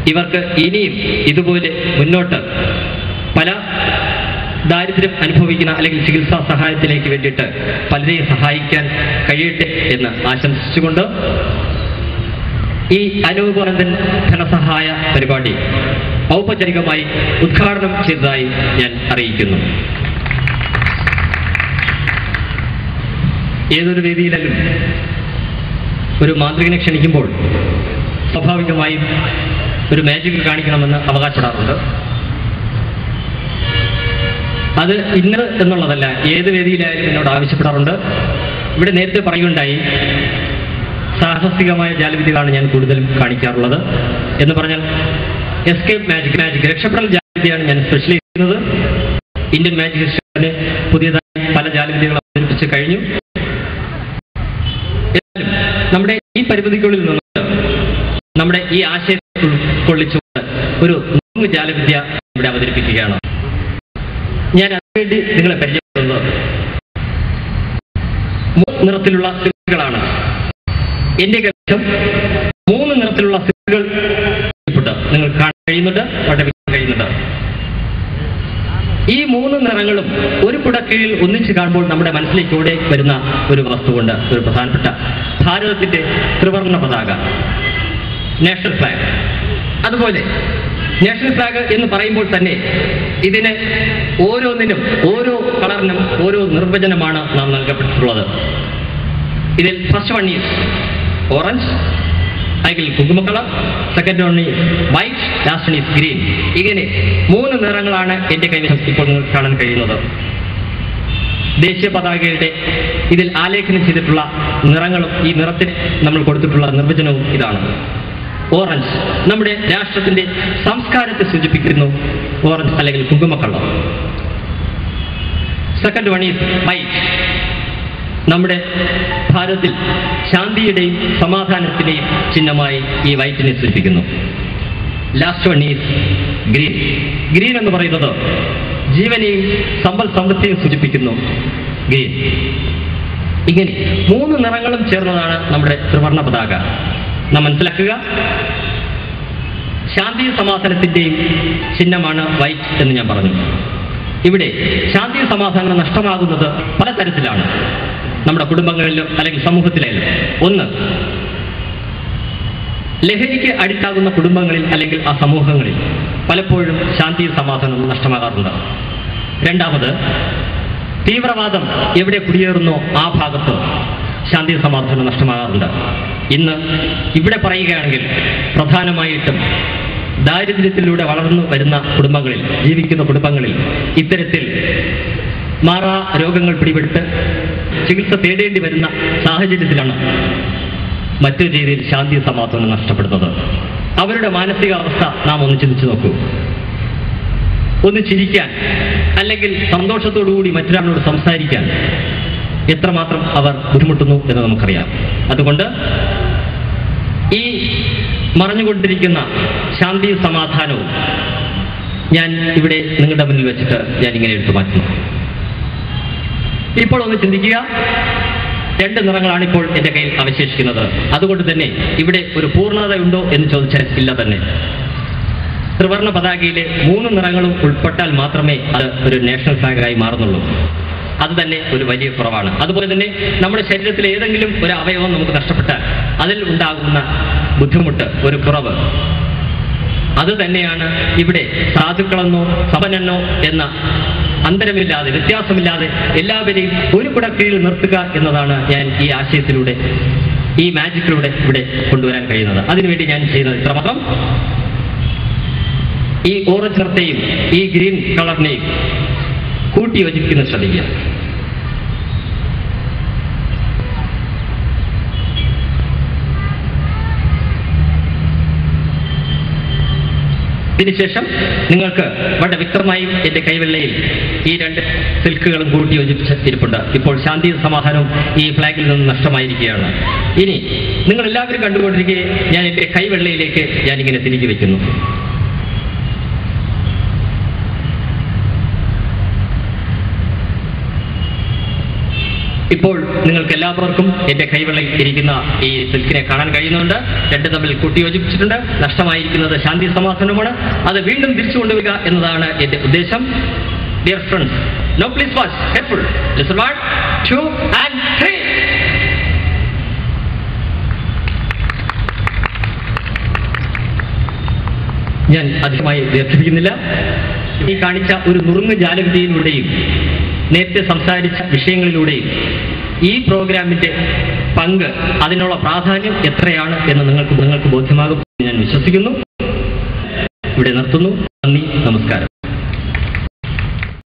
ഇവർക്ക് ഇനിയും ഇതുപോലെ മുന്നോട്ട് പല ദാരിദ്ര്യം അനുഭവിക്കുന്ന അല്ലെങ്കിൽ ചികിത്സാ സഹായത്തിലേക്ക് വേണ്ടിയിട്ട് പലരെയും സഹായിക്കാൻ കഴിയട്ടെ എന്ന് ആശംസിച്ചുകൊണ്ട് ഈ അനൂപാനന്ദൻ ധനസഹായ പരിപാടി ഔപചാരികമായി ഉദ്ഘാടനം ചെയ്തതായി ഞാൻ അറിയിക്കുന്നു ഏതൊരു വേദിയിലും ഒരു മാന്ത്രികനെ ക്ഷണിക്കുമ്പോൾ സ്വാഭാവികമായും ഒരു മാജിക് കാണിക്കണമെന്ന് അവകാശപ്പെടാറുണ്ട് അത് ഇന്നത് എന്നുള്ളതല്ല ഏത് വേദിയിലായാലും എന്നോട് ആവശ്യപ്പെടാറുണ്ട് ഇവിടെ നേരത്തെ പറയുകയുണ്ടായി സാഹസികമായ ജാലവിദ്യകളാണ് ഞാൻ കൂടുതലും കാണിക്കാറുള്ളത് എന്ന് പറഞ്ഞാൽ എസ്കേപ്പ് മാജിക് മാജിക് രക്ഷപ്പെടൽ ജാലവിദ്യയാണ് ഞാൻ സ്പെഷ്യലൈസ് ചെയ്യുന്നത് ഇന്ത്യൻ മാജിക് സിസ്റ്റത്തിന് പുതിയതായി പല ജാലവിദ്യകൾ അവതരിപ്പിച്ച് കഴിഞ്ഞു എന്നാലും നമ്മുടെ ഈ പരിമിതിക്കുള്ളിൽ നിന്നുകൊണ്ട് നമ്മുടെ ഈ ആശയത്തെ ഉൾക്കൊള്ളിച്ചുകൊണ്ട് ഒരു നുറുങ്ങ് ജാലവിദ്യ ഇവിടെ അവതരിപ്പിക്കുകയാണ് ഞാൻ അതിനുവേണ്ടി നിങ്ങളെ പരിചയപ്പെടുന്നത് മൂന്ന് നിറത്തിലുള്ള സിറുകളാണ് എന്റെ കൈവശം മൂന്ന് നിറത്തിലുള്ള സിറുകൾ നിങ്ങൾ കാണാൻ കഴിയുന്നുണ്ട് പഠിപ്പിക്കാൻ കഴിയുന്നുണ്ട് ഈ മൂന്ന് നിറങ്ങളും ഒരു കുടക്കീഴിൽ ഒന്നിച്ച് കാണുമ്പോൾ നമ്മുടെ മനസ്സിലേക്കൂടെ വരുന്ന ഒരു വസ്തുവുണ്ട് ഒരു പ്രധാനപ്പെട്ട ഭാരതത്തിന്റെ ത്രിവർണ്ണ പതാക നാഷണൽ ഫ്ലാഗ് അതുപോലെ നാഷണൽ ഫ്ലാഗ് എന്ന് പറയുമ്പോൾ തന്നെ ഇതിന് ഓരോന്നിനും ഓരോ കളറിനും ഓരോ നിർവചനമാണ് നാം നൽകപ്പെട്ടിട്ടുള്ളത് ഇതിൽ ഫസ്റ്റ് വൺ ഈസ് ഓറഞ്ച് അല്ലെങ്കിൽ കുങ്കുമ colour second one is white last one is green ഇങ്ങനെ മൂന്ന് നിറങ്ങളാണ് എൻ്റെ കൈവശം ഇപ്പോൾ നിങ്ങൾക്ക് കാണാൻ കഴിയുന്നത് ദേശീയ പതാകയുടെ ഇതിൽ ആലേഖനം ചെയ്തിട്ടുള്ള നിറങ്ങളും ഈ നിറത്തിന് നമ്മൾ കൊടുത്തിട്ടുള്ള നിർവചനവും ഇതാണ് ഓറഞ്ച് നമ്മുടെ രാഷ്ട്രത്തിന്റെ സംസ്കാരത്തെ സൂചിപ്പിക്കുന്നു ഓറഞ്ച് അല്ലെങ്കിൽ കുങ്കുമ colour second one is white നമ്മുടെ ഭാരതത്തിൽ ശാന്തിയുടെയും സമാധാനത്തിന്റെയും ചിഹ്നമായി ഈ വൈറ്റിനെ സൂചിപ്പിക്കുന്നു last one is green green എന്ന് പറയുന്നത് ജീവനെയും സമ്പൽ സമൃദ്ധിയും സൂചിപ്പിക്കുന്നു ഗ്രീൻ ഇങ്ങനെ മൂന്ന് നിറങ്ങളും ചേർന്നതാണ് നമ്മുടെ ത്രിവർണ്ണ പതാക നാം മനസ്സിലാക്കുക ശാന്തി സമാധാനത്തിന്റെയും ചിഹ്നമാണ് വൈറ്റ് എന്ന് ഞാൻ പറഞ്ഞു ഇവിടെ ശാന്തി സമാധാനം നഷ്ടമാകുന്നത് പലതരത്തിലാണ് നമ്മുടെ കുടുംബങ്ങളിലും അല്ലെങ്കിൽ സമൂഹത്തിലായാലും ഒന്ന് ലഹരിക്ക് അടിത്താകുന്ന കുടുംബങ്ങളിൽ അല്ലെങ്കിൽ ആ സമൂഹങ്ങളിൽ പലപ്പോഴും ശാന്തി സമാധാനം നഷ്ടമാകാറുണ്ട് രണ്ടാമത് തീവ്രവാദം എവിടെ കുടിയേറുന്നോ ആ ഭാഗത്ത് ശാന്തി സമാധാനം നഷ്ടമാകാറുണ്ട് ഇന്ന് ഇവിടെ പറയുകയാണെങ്കിൽ പ്രധാനമായിട്ടും ദാരിദ്ര്യത്തിലൂടെ വളർന്നു വരുന്ന കുടുംബങ്ങളിൽ ജീവിക്കുന്ന കുടുംബങ്ങളിൽ ഇത്തരത്തിൽ മാറാ രോഗങ്ങൾ പിടിപെട്ട് ചികിത്സ തേടേണ്ടി വരുന്ന സാഹചര്യത്തിലാണ് മറ്റൊരു രീതിയിൽ ശാന്തി സമാധാനം നഷ്ടപ്പെടുന്നത് അവരുടെ മാനസികാവസ്ഥ നാം ഒന്ന് ചിന്തിച്ചു നോക്കൂ ഒന്ന് ചിരിക്കാൻ അല്ലെങ്കിൽ സന്തോഷത്തോടുകൂടി മറ്റൊരാളോട് സംസാരിക്കാൻ എത്രമാത്രം അവർ ബുദ്ധിമുട്ടുന്നു എന്ന് നമുക്കറിയാം അതുകൊണ്ട് ഈ മറഞ്ഞുകൊണ്ടിരിക്കുന്ന ശാന്തിയും സമാധാനവും ഞാൻ ഇവിടെ നിങ്ങളുടെ മുന്നിൽ വെച്ചിട്ട് ഞാൻ ഇങ്ങനെ എടുത്തു മാറ്റുന്നു ഇപ്പോൾ ഒന്ന് ചിന്തിക്കുക രണ്ട് നിറങ്ങളാണ് ഇപ്പോൾ എൻ്റെ കയ്യിൽ അവശേഷിക്കുന്നത് അതുകൊണ്ട് തന്നെ ഇവിടെ ഒരു പൂർണ്ണതയുണ്ടോ എന്ന് ചോദിച്ചാൽ ഇല്ല തന്നെ ത്രിവർണ്ണ പതാകയിലെ മൂന്ന് നിറങ്ങളും ഉൾപ്പെട്ടാൽ മാത്രമേ അത് ഒരു നാഷണൽ ഫ്ലാഗായി മാറുന്നുള്ളൂ അത് തന്നെ ഒരു വലിയ കുറവാണ് അതുപോലെ തന്നെ നമ്മുടെ ശരീരത്തിലെ ഏതെങ്കിലും ഒരു അവയവം നമുക്ക് നഷ്ടപ്പെട്ടാൽ അതിൽ ഉണ്ടാകുന്ന ബുദ്ധിമുട്ട് ഒരു കുറവ് അത് തന്നെയാണ് ഇവിടെ സാധുക്കളെന്നോ സപനെന്നോ എന്ന അന്തരമില്ലാതെ വ്യത്യാസമില്ലാതെ എല്ലാവരെയും ഒരു കുട കീഴിൽ നിർത്തുക എന്നതാണ് ഞാൻ ഈ ആശയത്തിലൂടെ ഈ മാജിക്കിലൂടെ ഇവിടെ കൊണ്ടുവരാൻ കഴിയുന്നത് അതിനുവേണ്ടി ഞാൻ ചെയ്യുന്നത് ഇത്രമാത്രം ഈ ഓറഞ്ച് നിറത്തെയും ഈ ഗ്രീൻ കളറിനെയും കൂട്ടി യോജിപ്പിക്കുന്നത് ശ്രദ്ധിക്കുക ഇതിനുശേഷം നിങ്ങൾക്ക് വളരെ വ്യക്തമായും എന്റെ കൈവെള്ളയിൽ ഈ രണ്ട് സിൽക്കുകളും കൂട്ടി യോജിപ്പിച്ച് ഇരിപ്പുണ്ട് ഇപ്പോൾ ശാന്തിയും സമാധാനവും ഈ ഫ്ലാഗിൽ നിന്ന് നഷ്ടമായിരിക്കുകയാണ് ഇനി നിങ്ങൾ എല്ലാവരും കണ്ടുകൊണ്ടിരിക്കെ ഞാൻ എന്റെ കൈവെള്ളയിലേക്ക് ഞാനിങ്ങനെ തിരികെ വയ്ക്കുന്നു ഇപ്പോൾ നിങ്ങൾക്ക് എല്ലാവർക്കും എന്റെ കൈവെള്ളയിൽ ഇരിക്കുന്ന ഈ സിൽക്കിനെ കാണാൻ കഴിയുന്നുണ്ട് രണ്ട് തമ്മിൽ കൂട്ടിയോജിപ്പിച്ചിട്ടുണ്ട് നഷ്ടമായിരിക്കുന്നത് ശാന്തി സമാധാനമാണ് അത് വീണ്ടും തിരിച്ചു കൊണ്ടുവരിക എന്നതാണ് എന്റെ ഉദ്ദേശം dear friends no please watch careful listen one two and three ഞാൻ അധികമായി ദീർഘിപ്പിക്കുന്നില്ല ഈ കാണിച്ച ഒരു നുറുങ്ങ് ജാലവിദ്യയിലൂടെയും നേരത്തെ സംസാരിച്ച വിഷയങ്ങളിലൂടെയും ഈ പ്രോഗ്രാമിന്റെ പങ്ക് അതിനുള്ള പ്രാധാന്യം എത്രയാണ് എന്ന് നിങ്ങൾക്ക് നിങ്ങൾക്ക് ബോധ്യമാകും എന്ന് ഞാൻ വിശ്വസിക്കുന്നു ഇവിടെ നിർത്തുന്നു നന്ദി നമസ്കാരം